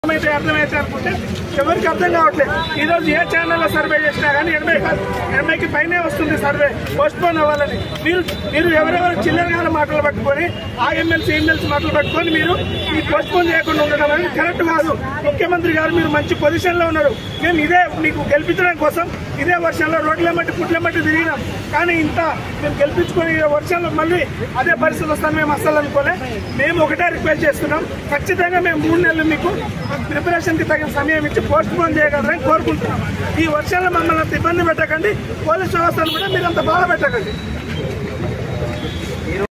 అర్థమైతే అర్థమైతే అనుకుంటే ఎవరికి అర్థం కావట్లేదు ఈ రోజు ఏ ఛానల్లో సర్వే చేసినా కానీ ఎనభై కాదు ఎనభైకి పైనే వస్తుంది సర్వే పోస్ట్ పోన్ అవ్వాలని మీరు మీరు ఎవరెవరు చిల్లరగానే మాటలు పట్టుకొని ఆ ఎమ్మెల్సీ ఎమ్మెల్సీ మాటలు పట్టుకొని మీరు ఈ పోస్ట్ పోన్ చేయకుండా ఉండడం అనేది కరెక్ట్ కాదు ముఖ్యమంత్రి గారు మీరు మంచి పొజిషన్ లో ఉన్నారు మేము ఇదే మీకు గెలిపించడం కోసం ఇదే వర్షంలో రోడ్ల మట్టి పుట్ల మట్టి తిరిగినాం కానీ ఇంత మేము గెలిపించుకొని ఈ వర్షంలో మళ్ళీ అదే పరిస్థితి వస్తాను మేము అస్సలు అనుకోలే మేము ఒకటే రిక్వెస్ట్ చేస్తున్నాం ఖచ్చితంగా మేము మూడు నెలలు మీకు ప్రిపరేషన్ కి తగిన సమయం ఇచ్చి పోస్ట్ పోన్ చేయగలరని కోరుకుంటున్నాం ఈ వర్షంలో మమ్మల్ని అంత ఇబ్బంది పెట్టకండి పోలీస్ వ్యవస్థను కూడా మీరు అంత బాధ పెట్టకండి